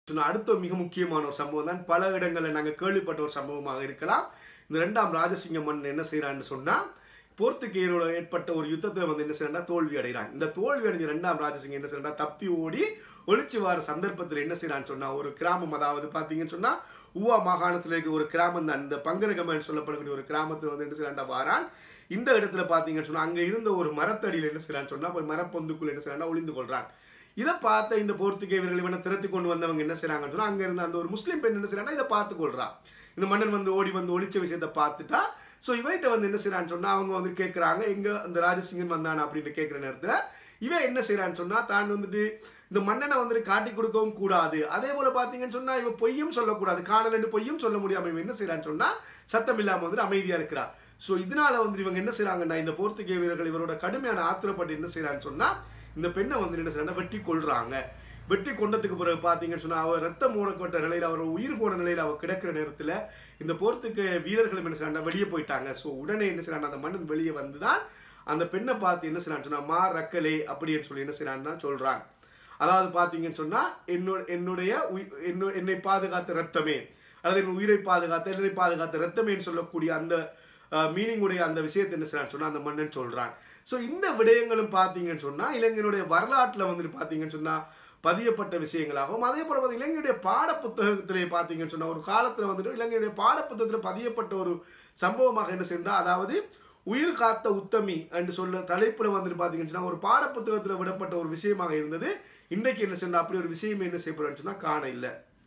சொன்ன அடுத்த மிக முக்கியமான ஒரு சம்பவம் தான் பல இடங்களில் நாங்கள் கேள்விப்பட்ட ஒரு சம்பவமாக இருக்கலாம் இந்த ரெண்டாம் ராஜசிங்க மன்னன் என்ன செய்யறான்னு சொன்னா போர்த்துகேயரோட ஏற்பட்ட ஒரு யுத்தத்தில் வந்து என்ன செய்யறா தோல்வி அடைகிறான் இந்த தோல்வி அடைஞ்ச ரெண்டாம் ராஜசிங்க என்ன செய்யறா தப்பி ஓடி ஒளிச்சு வர சந்தர்ப்பத்தில் என்ன செய்யறான்னு சொன்னா ஒரு கிராமம் அதாவது பார்த்தீங்கன்னு சொன்னா ஊவா மாகாணத்தில் இருக்க ஒரு கிராமம் தான் இந்த பங்கரகமன் சொல்லப்படக்கூடிய ஒரு கிராமத்தில் வந்து என்ன செய்யறாண்டா வாரான் இந்த இடத்துல பார்த்தீங்கன்னு சொன்னா அங்க இருந்த ஒரு மரத்தடியில் என்ன செய்யறான்னு சொன்னா ஒரு மரப்பொந்துக்குள்ள என்ன செய்யறாண்டா ஒளிந்து கொள்றான் இதை பார்த்த இந்த போர்த்துகேயர்கள் இவனை திரத்தி கொண்டு வந்தவங்க என்ன செய்றாங்கன்னு சொன்னா அங்க இருந்த அந்த ஒரு முஸ்லீம் பெண் என்ன செய்யறாங்கன்னா இதை பார்த்து கொள்றா இந்த மன்னன் வந்து ஓடி வந்து ஒளிச்ச விஷயத்தை பார்த்துட்டா ஸோ இவன்கிட்ட வந்து என்ன செய்யறான்னு சொன்னா அவங்க வந்து கேட்குறாங்க எங்க அந்த ராஜசிங்கன் வந்தானா அப்படின்னு கேட்குற நேரத்துல இவன் என்ன செய்யறான்னு சொன்னா தான் வந்துட்டு இந்த மன்னனை வந்துட்டு காட்டி கொடுக்கவும் கூடாது அதே போல பாத்தீங்கன்னு சொன்னா இவன் பொய்யும் சொல்லக்கூடாது காணலன்னு பொய்யும் சொல்ல முடியாம இவன் என்ன செய்யறான்னு சொன்னா சத்தம் இல்லாம வந்துட்டு அமைதியா இருக்கிறா ஸோ இதனால வந்து இவங்க என்ன செய்றாங்கன்னா இந்த போர்த்துகே வீரர்கள் இவரோட கடுமையான ஆத்திரப்பட்டு என்ன செய்யறான்னு சொன்னா இந்த பெண்ணை வந்து என்ன செய்யறாங்க வெட்டி கொள்றாங்க வெட்டி கொண்டதுக்கு பிறகு பார்த்தீங்கன்னு சொன்னா அவர் ரத்தம் மூடப்பட்ட நிலையில அவர் உயிர் போன நிலையில அவர் கிடக்கிற நேரத்துல இந்த போர்த்துக்கு வீரர்களும் என்ன செய்யறாங்க வெளியே போயிட்டாங்க ஸோ உடனே என்ன செய்யறாங்க அந்த மன்னன் வெளியே வந்துதான் அந்த பெண்ணை பார்த்து என்ன செய்யறான்னு சொன்னா மா ரக்கலே அப்படின்னு சொல்லி என்ன செய்யறான்னா சொல்றான் அதாவது பார்த்தீங்கன்னு சொன்னா என்னோட என்னுடைய உயி- என்னோ- என்னை பாதுகாத்த ரத்தமே அதாவது என் உயிரை பாதுகாத்த என்னை பாதுகாத்த ரத்தமேன்னு சொல்லக்கூடிய அந்த மீனிங் உடைய அந்த விஷயத்தை என்ன செய்யறான்னு சொன்னா அந்த மன்னன் சொல்றான் ஸோ இந்த விடயங்களும் பார்த்தீங்கன்னு சொன்னா இலங்கையினுடைய வரலாற்றுல வந்துட்டு பார்த்தீங்கன்னு சொன்னா பதியப்பட்ட விஷயங்களாகவும் அதே போல வந்து இலங்கையுடைய பாட புத்தகத்திலே பார்த்தீங்கன்னு சொன்னா ஒரு காலத்துல வந்துட்டு இலங்கையுடைய பாட புத்தகத்தில் பதியப்பட்ட ஒரு சம்பவமாக என்ன செய்யறா அதாவது உயிர் காத்த உத்தமி என்று சொல்ல தலைப்புல வந்துட்டு பார்த்தீங்கன்னு சொன்னா ஒரு பாட புத்தகத்தில் விடப்பட்ட ஒரு விஷயமாக இருந்தது இன்றைக்கு என்ன சொன்னா அப்படி ஒரு விஷயம் என்ன செய்யப்படுறேன்னு சொன்னா காண இல்லை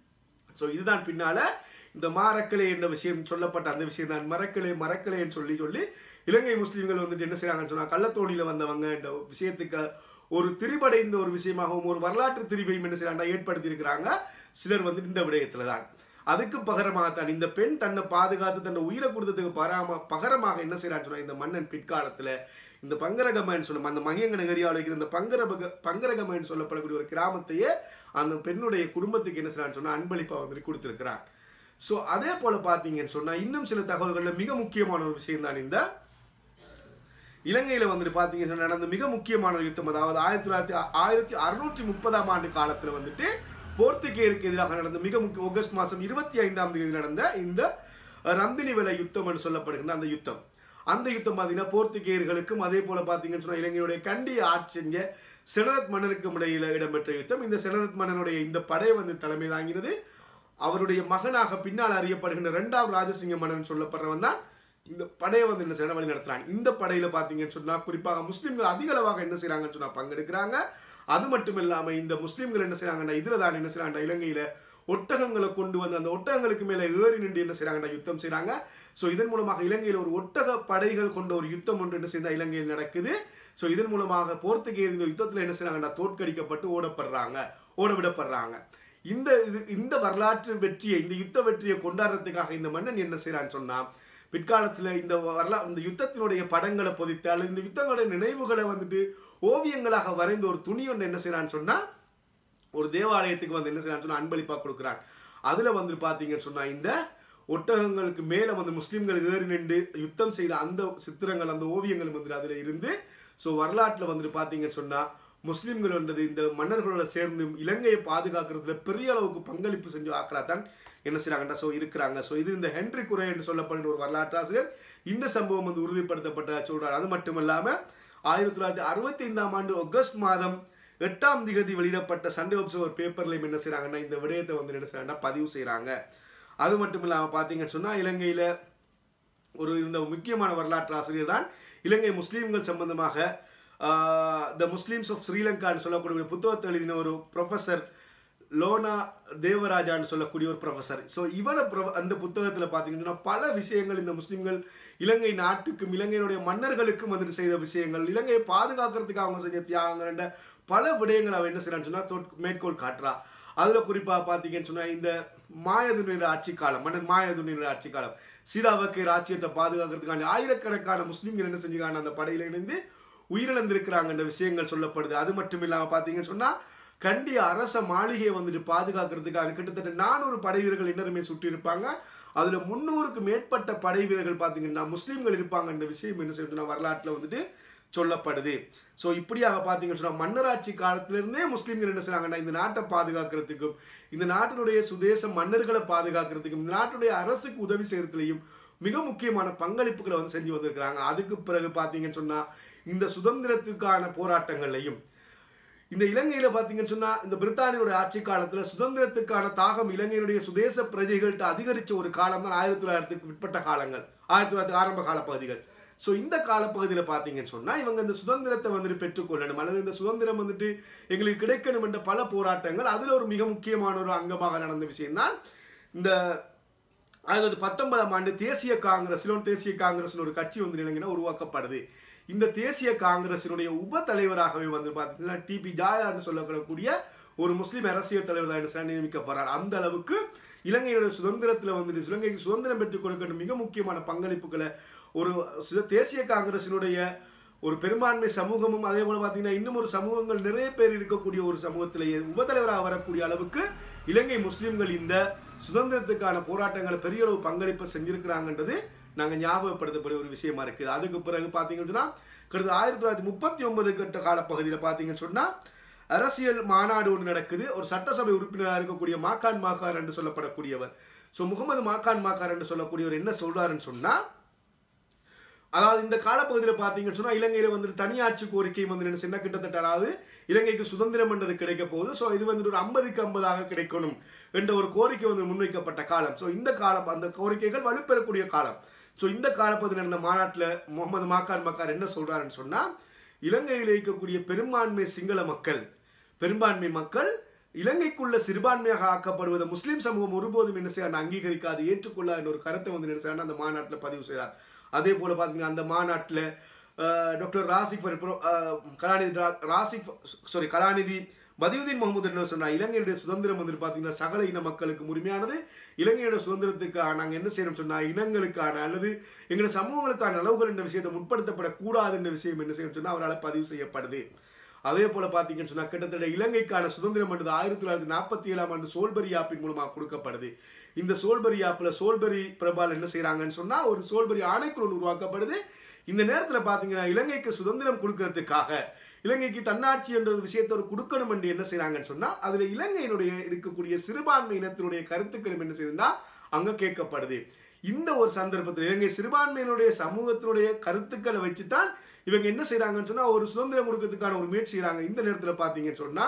ஸோ இதுதான் பின்னால இந்த மாரக்கலை என்ற விஷயம் சொல்லப்பட்ட அந்த விஷயம் தான் மரக்கலை மரக்கலைன்னு சொல்லி சொல்லி இலங்கை முஸ்லீம்கள் வந்துட்டு என்ன செய்றாங்கன்னு சொன்னா கள்ளத்தோணியில வந்தவங்க இந்த விஷயத்துக்கு ஒரு திரிபடைந்த ஒரு விஷயமாகவும் ஒரு வரலாற்று திரிவையும் என்ன செய்யறாங்க ஏற்படுத்தி இருக்கிறாங்க சிலர் வந்துட்டு இந்த விடயத்துல தான் அதுக்கு பகரமாகத்தான் இந்த பெண் தன்னை பாதுகாத்து தன்னை உயிரை கொடுத்ததுக்கு பராம பகரமாக என்ன செய்யறான்னு சொன்னா இந்த மன்னன் பிற்காலத்துல இந்த பங்கரகமன் சொல்லும் அந்த மகியங்க நகரியாவில் இருக்கிற இந்த பங்கரபக பங்கரகமன் சொல்லப்படக்கூடிய ஒரு கிராமத்தையே அந்த பெண்ணுடைய குடும்பத்துக்கு என்ன செய்யறான்னு சொன்னா அன்பளிப்பா வந்துட்டு கொடுத்திருக்கிறான் ஸோ அதே போல பார்த்தீங்கன்னு சொன்னா இன்னும் சில தகவல்கள்ல மிக முக்கியமான ஒரு விஷயம் தான் இந்த இலங்கையில வந்துட்டு பார்த்தீங்கன்னு சொன்னா நடந்த மிக முக்கியமான ஒரு யுத்தம் அதாவது ஆயிரத்தி தொள்ளாயிரத்தி ஆயிரத்தி அறுநூற்றி முப்பதாம் ஆண்டு காலத்துல வந்துட்டு போர்த்துகேயருக்கு எதிராக நடந்த மிக முக்கிய ஆகஸ்ட் மாதம் இருபத்தி ஐந்தாம் தேதி நடந்த இந்த ரந்தினி விலை யுத்தம் என்று சொல்லப்படுகின்ற அந்த யுத்தம் அந்த யுத்தம் பார்த்தீங்கன்னா போர்த்துகேயர்களுக்கும் அதே போல பார்த்தீங்கன்னு சொன்னா இலங்கையுடைய கண்டிய ஆட்சி செஞ்ச செனரத் மன்னருக்கும் இடையில இடம்பெற்ற யுத்தம் இந்த செனரத் மன்னனுடைய இந்த படை வந்து தலைமை தாங்கினது அவருடைய மகனாக பின்னால் அறியப்படுகின்ற இரண்டாம் ராஜசிங்க மன்னன் சொல்லப்படுறவன் தான் இந்த படையை வந்து என்ன செய்யணும் வழி நடத்துறாங்க இந்த படையில பாத்தீங்கன்னு சொன்னா குறிப்பாக முஸ்லிம்கள் அதிக அளவாக என்ன செய்றாங்கன்னு சொன்னா பங்கெடுக்கிறாங்க அது மட்டும் இல்லாம இந்த முஸ்லிம்கள் என்ன செய்றாங்கன்னா இதுல தான் என்ன செய்றாங்க இலங்கையில ஒட்டகங்களை கொண்டு வந்து அந்த ஒட்டகங்களுக்கு மேல ஏறி நின்று என்ன செய்றாங்கன்னா யுத்தம் செய்றாங்க சோ இதன் மூலமாக இலங்கையில ஒரு ஒட்டக படைகள் கொண்ட ஒரு யுத்தம் ஒன்று என்ன செய்யறா இலங்கையில் நடக்குது சோ இதன் மூலமாக போர்த்துகேயர் இந்த யுத்தத்துல என்ன செய்றாங்கன்னா தோற்கடிக்கப்பட்டு ஓடப்படுறாங்க ஓட விடப்படுறாங்க இந்த இது இந்த வரலாற்று வெற்றியை இந்த யுத்த வெற்றியை கொண்டாடுறதுக்காக இந்த மன்னன் என்ன செய்றான்னு சொன்னா பிற்காலத்துல இந்த வரலா இந்த யுத்தத்தினுடைய படங்களை பொதித்து அல்லது இந்த யுத்தங்களுடைய நினைவுகளை வந்துட்டு ஓவியங்களாக வரைந்த ஒரு துணி ஒன்று என்ன செய்றான்னு சொன்னா ஒரு தேவாலயத்துக்கு வந்து என்ன செய்யறான்னு சொன்னா அன்பளிப்பா கொடுக்குறாங்க அதுல வந்து பாத்தீங்கன்னு சொன்னா இந்த ஒட்டகங்களுக்கு மேல வந்து முஸ்லிம்கள் ஏறி நின்று யுத்தம் செய்த அந்த சித்திரங்கள் அந்த ஓவியங்கள் வந்து அதுல இருந்து ஸோ வரலாற்றுல வந்துட்டு பாத்தீங்கன்னு சொன்னா முஸ்லிம்கள் வந்தது இந்த மன்னர்களோட சேர்ந்து இலங்கையை பாதுகாக்கிறதுல பெரிய அளவுக்கு பங்களிப்பு செஞ்சு ஆக்களா தான் என்ன செய்றாங்கன்னா ஸோ இருக்கிறாங்க ஸோ இது இந்த ஹென்ரி குரே என்று சொல்லப்படுகிற ஒரு வரலாற்று ஆசிரியர் இந்த சம்பவம் வந்து உறுதிப்படுத்தப்பட்ட சொல்றார் அது மட்டும் இல்லாம ஆயிரத்தி தொள்ளாயிரத்தி அறுபத்தி ஐந்தாம் ஆண்டு ஆகஸ்ட் மாதம் எட்டாம் திகதி வெளியிடப்பட்ட சண்டே ஒப்சர்வர் பேப்பர்லையும் என்ன செய்றாங்கன்னா இந்த விடயத்தை வந்து என்ன செய்றாங்கன்னா பதிவு செய்றாங்க அது மட்டும் இல்லாம பாத்தீங்கன்னு சொன்னா இலங்கையில ஒரு இருந்த முக்கியமான வரலாற்று ஆசிரியர் தான் இலங்கை முஸ்லீம்கள் சம்பந்தமாக த முஸ்லீம்ஸ் ஆஃப் ஸ்ரீலங்கான்னு சொல்லக்கூடிய ஒரு புத்தகத்தை எழுதின ஒரு ப்ரொஃபசர் லோனா தேவராஜான்னு சொல்லக்கூடிய ஒரு ப்ரொஃபசர் ஸோ இவனை pro- அந்த புத்தகத்தில் பார்த்தீங்கன்னா பல விஷயங்கள் இந்த முஸ்லிம்கள் இலங்கை நாட்டுக்கும் இலங்கையினுடைய மன்னர்களுக்கும் வந்துட்டு செய்த விஷயங்கள் இலங்கையை பாதுகாக்கிறதுக்கு அவங்க செஞ்ச தியாகங்கள் என்ற பல விடயங்கள் அவன் என்ன செய்யறான்னு சொன்னா தொட்- மேற்கோள் காட்டுறா அதுல குறிப்பா பாத்தீங்கன்னு சொன்னா இந்த மாயதுனியோட ஆட்சி காலம் மன்னன் மாயதுனியோட ஆட்சி காலம் சீதாவக்கை ராஜ்யத்தை பாதுகாக்கிறதுக்கான ஆயிரக்கணக்கான முஸ்லிம்கள் என்ன செஞ்சுக்காங்க அந்த படையில இணைந்து உயிரிழந்திருக்கிறாங்கன்ற விஷயங்கள் சொல்லப்படுது அது மட்டும் இல்லாம பாத்தீங்கன்னு சொன்னா கண்டி அரச மாளிகையை வந்துட்டு பாதுகாக்கிறதுக்காக கிட்டத்தட்ட நானூறு படை வீரர்கள் இன்னருமே சுற்றி இருப்பாங்க அதுல முன்னூறுக்கு மேற்பட்ட படை வீரர்கள் பாத்தீங்கன்னா முஸ்லிம்கள் இருப்பாங்கன்ற விஷயம் என்ன செய்யணும்னா வரலாற்றுல வந்துட்டு சொல்லப்படுது ஸோ இப்படியாக பார்த்தீங்கன்னு சொன்னால் மன்னராட்சி காலத்திலிருந்தே முஸ்லீம்கள் என்ன செய்றாங்கன்னா இந்த நாட்டை பாதுகாக்கிறதுக்கும் இந்த நாட்டினுடைய சுதேச மன்னர்களை பாதுகாக்கிறதுக்கும் இந்த நாட்டுடைய அரசுக்கு உதவி செய்யறதுலையும் மிக முக்கியமான பங்களிப்புகளை வந்து செஞ்சு வந்திருக்கிறாங்க அதுக்கு பிறகு பார்த்தீங்கன்னு சொன்னால் இந்த சுதந்திரத்துக்கான போராட்டங்களையும் இந்த இலங்கையில பாத்தீங்கன்னு சொன்னா இந்த பிரித்தானியோட ஆட்சி காலத்துல சுதந்திரத்துக்கான தாகம் இலங்கையினுடைய சுதேச பிரஜைகள்கிட்ட அதிகரிச்ச ஒரு காலம் தான் ஆயிரத்தி தொள்ளாயிரத்துக்கு பிற்பட்ட காலங்கள் ஆயிரத்தி தொள்ளாயிரத்து ஆரம்ப கால பகுதிகள் ஸோ இந்த காலப்பகுதியில் பார்த்தீங்கன்னு சொன்னா இவங்க இந்த சுதந்திரத்தை வந்துட்டு பெற்றுக்கொள்ளணும் அல்லது இந்த சுதந்திரம் வந்துட்டு எங்களுக்கு கிடைக்கணும் என்ற பல போராட்டங்கள் அதுல ஒரு மிக முக்கியமான ஒரு அங்கமாக நடந்த விஷயம்தான் இந்த அதாவது பத்தொன்பதாம் ஆண்டு தேசிய காங்கிரஸ் சிலோன் தேசிய காங்கிரஸ் ஒரு கட்சி வந்து இலங்கையில உருவாக்கப்படுது இந்த தேசிய காங்கிரசினுடைய உப தலைவராகவே வந்து பார்த்தீங்கன்னா டிபி ஜாயான்னு சொல்லக்கூடிய ஒரு முஸ்லீம் அரசியல் தலைவர் தான் என்ன செய்றார், நியமிக்கப்படுறார் அந்த அளவுக்கு இலங்கையோட சுதந்திரத்தில் வந்துட்டு இலங்கைக்கு சுதந்திரம் பெற்றுக் கொடுக்கணும் மிக முக்கியமான பங்களிப்புகளை ஒரு சில- தேசிய காங்கிரசினுடைய ஒரு பெரும்பான்மை சமூகமும் அதே போல பார்த்தீங்கன்னா இன்னும் ஒரு சமூகங்கள் நிறைய பேர் இருக்கக்கூடிய ஒரு சமூகத்திலேயே உபத்தலைவராக வரக்கூடிய அளவுக்கு இலங்கை முஸ்லிம்கள் இந்த சுதந்திரத்துக்கான போராட்டங்களை பெரிய அளவு பங்களிப்பை செஞ்சிருக்கிறாங்கன்றது நாங்கள் ஞாபகப்படுத்தக்கூடிய ஒரு விஷயமா இருக்குது அதுக்கு பிறகு பார்த்தீங்கன்னு சொன்னா கிட்டத்தட்ட ஆயிரத்தி தொள்ளாயிரத்தி முப்பத்தி ஒன்பது கட்ட காலப்பகுதியில் பார்த்தீங்கன்னு சொன்னா அரசியல் மாநாடு ஒன்று நடக்குது ஒரு சட்டசபை உறுப்பினராக இருக்கக்கூடிய மாக்கான் மாக்கார் என்று சொல்லப்படக்கூடியவர் ஸோ முகமது மாக்கான் மாக்கார் என்று சொல்லக்கூடியவர் என்ன சொல்றாருன்னு சொன்னா அதாவது இந்த காலப்பகுதியில் பார்த்தீங்கன்னு சொன்னா இலங்கையில வந்துட்டு தனியாட்சி கோரிக்கை வந்து என்ன சின்ன கிட்டத்தட்ட அதாவது இலங்கைக்கு சுதந்திரம் என்றது கிடைக்க போகுது ஸோ இது வந்துட்டு ஒரு ஐம்பதுக்கு ஐம்பதாக கிடைக்கணும் என்ற ஒரு கோரிக்கை வந்து முன்வைக்கப்பட்ட காலம் ஸோ இந்த காலம் அந்த கோரிக்கைகள் வலுப்பெறக்கூடிய காலம் ஸோ இந்த காலப்பகுதியில் நடந்த மாநாட்டில் முகமது மாக்கான் மக்கார் என்ன சொல்றாருன்னு சொன்னா இலங்கையில் இருக்கக்கூடிய பெரும்பான்மை சிங்கள மக்கள் பெரும்பான்மை மக்கள் இலங்கைக்குள்ள சிறுபான்மையாக ஆக்கப்படுவதை முஸ்லீம் சமூகம் ஒருபோதும் என்ன செய்யறாங்க அங்கீகரிக்காது ஏற்றுக்கொள்ள என்ற ஒரு கருத்தை வந்து என்ன செய்யறாங்க அந்த மாநாட்டில் பதிவு செய்கிறார் அதே போல பார்த்தீங்கன்னா அந்த மாநாட்டில் டாக்டர் ராசிக் ஃபர்- அப்புறம், அஹ், கலாநிதி ரா- ராசிக் சாரி கலாநிதி பதியுதீன் முகமது என்ன சொன்னா இலங்கையுடைய சுதந்திரம் வந்து பார்த்தீங்கன்னா சகல இன மக்களுக்கு உரிமையானது இலங்கையோட சுதந்திரத்துக்காக நாங்கள் என்ன செய்யணும் சொன்னா இனங்களுக்கான அல்லது எங்களோட சமூகங்களுக்கான அளவுகள் என்ற விஷயத்தை முற்படுத்தப்படக்கூடாது என்ற விஷயம் என்ன செய்யணும் சொன்னா அவரால் பதிவு செய்யப்படுது அதே போல பாத்தீங்கன்னு சொன்னா கிட்டத்தட்ட இலங்கைக்கான சுதந்திரம் என்றது ஆயிரத்தி தொள்ளாயிரத்தி நாற்பத்தி ஏழாம் ஆண்டு சோல்பரி ஆப்பின் மூலமாக கொடுக்கப்படுது இந்த சோல்பரி ஆப்ல சோல்பரி பிரபால் என்ன செய்றாங்கன்னு சொன்னா ஒரு சோல்பரி ஆணைக்குழு உருவாக்கப்படுது இந்த நேரத்துல பாத்தீங்கன்னா இலங்கைக்கு சுதந்திரம் கொடுக்கறதுக்காக இலங்கைக்கு தன்னாட்சி என்ற ஒரு விஷயத்தை ஒரு கொடுக்கணும் என்று என்ன செய்றாங்கன்னு சொன்னா அதுல இலங்கையினுடைய இருக்கக்கூடிய சிறுபான்மை இனத்தினுடைய கருத்துக்களும் என்ன செய்யுதுன்னா அங்க கேட்கப்படுது இந்த ஒரு சந்தர்ப்பத்தில் இலங்கை சிறுபான்மையினுடைய சமூகத்தினுடைய கருத்துக்களை வச்சுதான் இவங்க என்ன செய்றாங்கன்னு சொன்னா ஒரு சுதந்திரம் கொடுக்கறதுக்கான ஒரு முயற்சி செய்றாங்க இந்த நேரத்துல பாத்தீங்கன்னு சொன்னா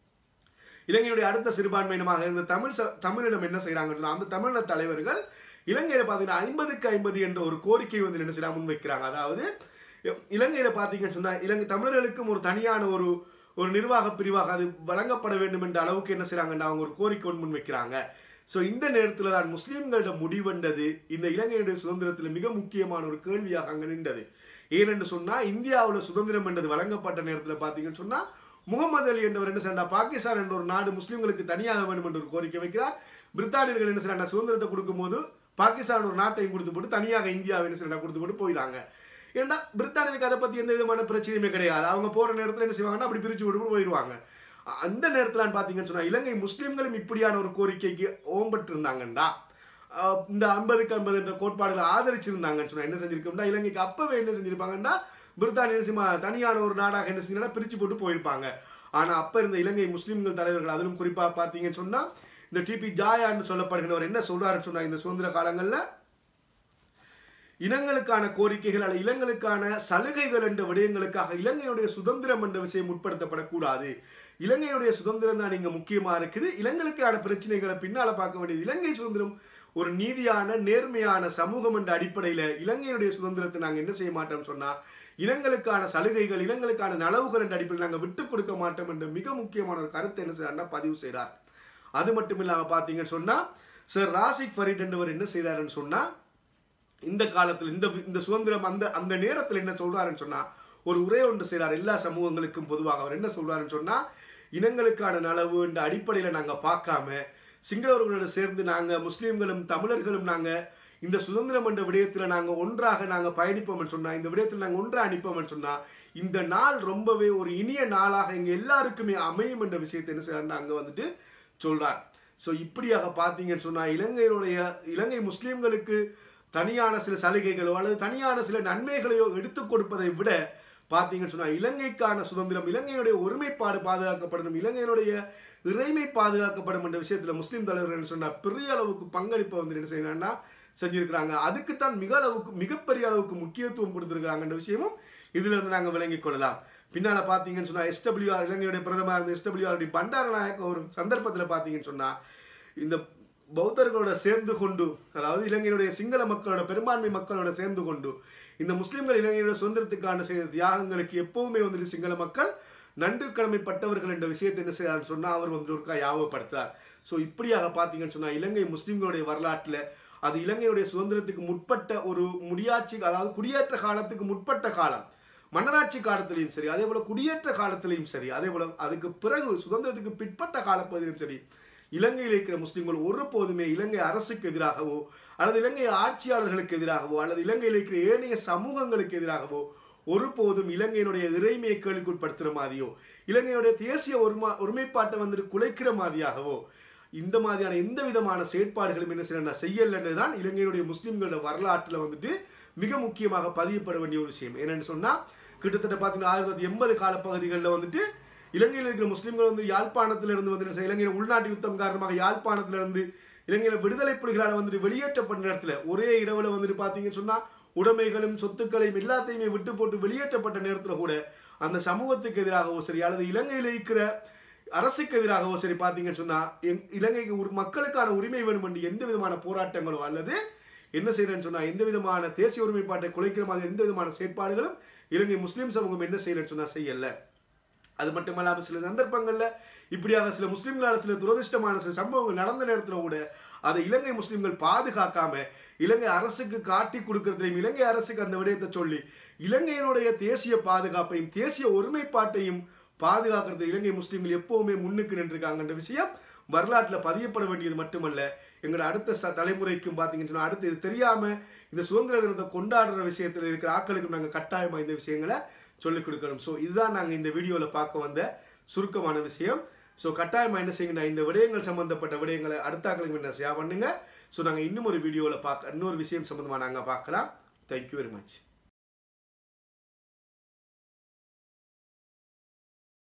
இலங்கையுடைய அடுத்த சிறுபான்மையினமாக இருந்த தமிழ் ச- தமிழினம் என்ன செய்றாங்கன்னு சொன்னா அந்த தமிழின தலைவர்கள் இலங்கையில பாத்தீங்கன்னா ஐம்பதுக்கு ஐம்பது என்ற ஒரு கோரிக்கை வந்து என்ன செய்யறாங்க முன்வைக்கிறாங்க அதாவது இ- இலங்கையில பாத்தீங்கன்னு சொன்னா இலங்கை தமிழர்களுக்கும் ஒரு தனியான ஒரு ஒரு நிர்வாக பிரிவாக அது வழங்கப்பட வேண்டும் என்ற அளவுக்கு என்ன செய்றாங்கன்னா அவங்க ஒரு கோரிக்கை ஒன்று முன்வைக்கிறாங்க ஸோ இந்த நேரத்தில் தான் முஸ்லீம்களோட முடிவென்றது இந்த இலங்கையுடைய சுதந்திரத்தில் மிக முக்கியமான ஒரு கேள்வியாக அங்கே நின்றது ஏனென்று சொன்னால் இந்தியாவில் சுதந்திரம் என்றது வழங்கப்பட்ட நேரத்தில் பார்த்தீங்கன்னு சொன்னால் முகமது அலி என்றவர் என்ன செய்யறா பாகிஸ்தான் என்ற ஒரு நாடு முஸ்லீம்களுக்கு தனியாக வேண்டும் என்று ஒரு கோரிக்கை வைக்கிறார் பிரித்தானியர்கள் என்ன செய்யறாங்க சுதந்திரத்தை கொடுக்கும்போது பாகிஸ்தான் ஒரு நாட்டையும் கொடுத்து போட்டு தனியாக இந்தியாவை என்ன செய்யறா கொடுத்து போட்டு போயிடாங்க ஏன்னா பிரித்தானியருக்கு அதை பற்றி எந்த விதமான பிரச்சனையுமே கிடையாது அவங்க போகிற நேரத்தில் என்ன செய்வாங்கன்னா அப்படி பிரித்து விட்டு போயிடுவாங்க அ- அந்த நேரத்தில் பார்த்தீங்கன்னு சொன்னா இலங்கை முஸ்லீம்களும் இப்படியான ஒரு கோரிக்கைக்கு ஓம்பட்டு இருந்தாங்கண்டா அஹ் இந்த ஐம்பதுக்கு ஐம்பது என்ற கோட்பாடுகளை ஆதரிச்சிருந்தாங்கன்னு சொன்னா என்ன செஞ்சிருக்கோம்னா இலங்கைக்கு அப்பவே என்ன செஞ்சிருப்பாங்கன்னா பிரித்தானிய என்ன செய்யுமா, தனியான ஒரு நாடாக என்ன செஞ்சா பிரிச்சு போட்டு போயிருப்பாங்க ஆனா அப்ப இருந்த இலங்கை முஸ்லிம்கள் தலைவர்கள் அதிலும் குறிப்பா பார்த்தீங்கன்னு சொன்னா இந்த டிபி ஜாயான்னு சொல்லப்படுகிறவர் என்ன சொல்றாருன்னு சொன்னா இந்த சுதந்திர காலங்கள்ல இனங்களுக்கான கோரிக்கைகள் அல்லது இனங்களுக்கான சலுகைகள் என்ற விடயங்களுக்காக இலங்கையுடைய சுதந்திரம் என்ற விஷயம் உட்படுத்தப்படக்கூடாது இலங்கையுடைய சுதந்திரம் தான் இங்க முக்கியமா இருக்குது இலங்கைக்கான பிரச்சனைகளை பின்னால பார்க்க வேண்டியது இலங்கை சுதந்திரம் ஒரு நீதியான நேர்மையான சமூகம் என்ற அடிப்படையில இலங்கையுடைய சுதந்திரத்தை நாங்க என்ன செய்ய மாட்டோம் சொன்னா இனங்களுக்கான சலுகைகள் இனங்களுக்கான நலவுகள் என்ற அடிப்படையில் நாங்க விட்டுக் கொடுக்க மாட்டோம் என்ற மிக முக்கியமான ஒரு கருத்தை என்ன செய்யறாருன்னா பதிவு செய்றார் அது மட்டும் இல்லாம பாத்தீங்கன்னு சொன்னா சார் ராசிக் ஃபரீட் என்பவர் என்ன செய்றாருன்னு சொன்னா இந்த காலத்தில் இந்த இந்த சுதந்திரம் அந்த அந்த நேரத்தில் என்ன சொல்றாருன்னு சொன்னா ஒரு உரை ஒன்று செய்றார் எல்லா சமூகங்களுக்கும் பொதுவாக அவர் என்ன சொல்றாருன்னு சொன்னா இனங்களுக்கான நலவு என்ற அடிப்படையில் நாங்க பார்க்காம சிங்களவர்களோட சேர்ந்து நாங்க முஸ்லீம்களும் தமிழர்களும் நாங்க இந்த சுதந்திரம் என்ற விடயத்துல நாங்க ஒன்றாக நாங்க பயணிப்போம்னு சொன்னா இந்த விடயத்தில் நாங்க ஒன்றா அனுப்போம்னு சொன்னா இந்த நாள் ரொம்பவே ஒரு இனிய நாளாக எங்க எல்லாருக்குமே அமையும் என்ற விஷயத்தை என்ன செய்யறாருன்னா அங்க வந்துட்டு சொல்றார் ஸோ இப்படியாக பார்த்தீங்கன்னு சொன்னா இலங்கையினுடைய இலங்கை முஸ்லீம்களுக்கு தனியான சில சலுகைகளோ அல்லது தனியான சில நன்மைகளையோ எடுத்துக் கொடுப்பதை விட பார்த்தீங்கன்னு சொன்னா இலங்கைக்கான சுதந்திரம் இலங்கையுடைய ஒருமைப்பாடு பாதுகாக்கப்படணும் இலங்கையினுடைய இறைமை பாதுகாக்கப்படும் என்ற விஷயத்துல முஸ்லீம் தலைவர்கள் சொன்னா பெரிய அளவுக்கு பங்களிப்பை வந்து என்ன செய்யணும்னா செஞ்சிருக்கிறாங்க அதுக்குத்தான் மிக அளவுக்கு மிகப்பெரிய அளவுக்கு முக்கியத்துவம் கொடுத்திருக்கிறாங்கன்ற விஷயமும் இதுல இருந்து நாங்க விளங்கிக் கொள்ளலாம் பின்னால பாத்தீங்கன்னு சொன்னா எஸ்டபிள்யூஆர் இலங்கையுடைய பிரதமர் இருந்த எஸ்டபிள்யூஆர் பண்டாரநாயக்க ஒரு சந்தர்ப்பத்துல பாத்தீங்கன்னு சொன்னா இந்த பௌத்தர்களோட சேர்ந்து கொண்டு அதாவது இலங்கையினுடைய சிங்கள மக்களோட பெரும்பான்மை மக்களோட சேர்ந்து கொண்டு இந்த முஸ்லிம்கள் இலங்கையோட சுதந்திரத்துக்கான செய்த தியாகங்களுக்கு எப்பவுமே வந்துட்டு சிங்கள மக்கள் நன்றி கடமைப்பட்டவர்கள் என்ற விஷயத்தை என்ன செய்யறாருன்னு சொன்னா அவர் வந்து ஒருக்கா யாபப்படுத்தார் ஸோ இப்படியாக பார்த்தீங்கன்னு சொன்னா இலங்கை முஸ்லிம்களுடைய வரலாற்றில் அது இலங்கையுடைய சுதந்திரத்துக்கு முற்பட்ட ஒரு முடியாட்சி அதாவது குடியேற்ற காலத்துக்கு முற்பட்ட காலம் மன்னராட்சி காலத்திலையும் சரி அதே போல குடியேற்ற காலத்திலையும் சரி அதே போல அதுக்கு பிறகு சுதந்திரத்துக்கு பிற்பட்ட காலப்பகுதியிலும் சரி இலங்கையில் இருக்கிற முஸ்லிம்கள் ஒருபோதுமே இலங்கை அரசுக்கு எதிராகவோ அல்லது இலங்கை ஆட்சியாளர்களுக்கு எதிராகவோ அல்லது இலங்கையில் இருக்கிற ஏனைய சமூகங்களுக்கு எதிராகவோ ஒருபோதும் இலங்கையினுடைய இறைமையை கேள்விக்குட்படுத்துகிற மாதிரியோ இலங்கையுடைய தேசிய ஒருமா ஒருமைப்பாட்டை வந்துட்டு குலைக்கிற மாதிரியாகவோ இந்த மாதிரியான எந்த விதமான செயற்பாடுகளும் என்ன செய்யணும் செய்யலன்னு தான் இலங்கையினுடைய முஸ்லிம்களோட வரலாற்றில் வந்துட்டு மிக முக்கியமாக பதியப்பட வேண்டிய ஒரு விஷயம் என்னன்னு சொன்னா கிட்டத்தட்ட பார்த்தீங்கன்னா ஆயிரத்தி தொள்ளாயிரத்தி எண்பது காலப்பகுதிகளில் வந்துட்டு இலங்கையில் இருக்கிற முஸ்லிம்கள் வந்து யாழ்ப்பாணத்திலிருந்து வந்து என்ன செய்ய- இலங்கையில் உள்நாட்டு யுத்தம் காரணமாக யாழ்ப்பாணத்திலிருந்து இலங்கையில் விடுதலை புலிகளால் வந்துட்டு வெளியேற்றப்பட்ட நேரத்தில் ஒரே இரவுல வந்துட்டு பார்த்தீங்கன்னு சொன்னா உடைமைகளும் சொத்துக்களையும் எல்லாத்தையுமே விட்டு போட்டு வெளியேற்றப்பட்ட நேரத்தில் கூட அந்த சமூகத்துக்கு எதிராகவோ சரி அல்லது இலங்கையில் இருக்கிற அரசுக்கு எதிராகவோ சரி பார்த்தீங்கன்னு சொன்னா எங்- இலங்கைக்கு ஒரு மக்களுக்கான உரிமை வேணும் என்று எந்த விதமான போராட்டங்களோ அல்லது என்ன செய்யறேன்னு சொன்னா எந்த விதமான தேசிய ஒருமைப்பாட்டை குலைக்கிற மாதிரி எந்த விதமான செயற்பாடுகளும் இலங்கை முஸ்லீம் சமூகம் என்ன செய்யலன்னு சொன்னா செய்யல அது மட்டுமல்லாமல் சில சந்தர்ப்பங்கள்ல இப்படியாக சில முஸ்லிம்களால் சில துரதிர்ஷ்டமான சில சம்பவங்கள் நடந்த நேரத்தில் கூட அதை இலங்கை முஸ்லிம்கள் பாதுகாக்காம இலங்கை அரசுக்கு காட்டி கொடுக்கறதையும் இலங்கை அரசுக்கு அந்த விடயத்தை சொல்லி இலங்கையினுடைய தேசிய பாதுகாப்பையும் தேசிய ஒருமைப்பாட்டையும் பாதுகாக்கிறது இலங்கை முஸ்லிம்கள் எப்பவுமே முன்னுக்கு நின்றுருக்காங்கன்ற விஷயம் வரலாற்றில் பதியப்பட வேண்டியது மட்டுமல்ல எங்களோட அடுத்த ச தலைமுறைக்கும் பார்த்தீங்கன்னு சொன்னா அடுத்து இது தெரியாம இந்த சுதந்திர தினத்தை கொண்டாடுற விஷயத்தில் இருக்கிற ஆட்களுக்கும் நாங்கள் கட்டாயமாக இந்த விஷயங்களை சொல்லிக் கொடுக்கணும் ஸோ இதுதான் நாங்கள் இந்த வீடியோவில் பார்க்க வந்த சுருக்கமான விஷயம் ஸோ கட்டாயமாக என்ன செய்யுங்க இந்த விடயங்கள் சம்பந்தப்பட்ட விடயங்களை அடுத்த ஆக்களுக்கு என்ன ஷேர் பண்ணுங்க ஸோ நாங்கள் இன்னும் ஒரு வீடியோவில் பார்க்க இன்னொரு விஷயம் சம்பந்தமாக நாங்கள் பார்க்கலாம் தேங்க்யூ வெரி மச்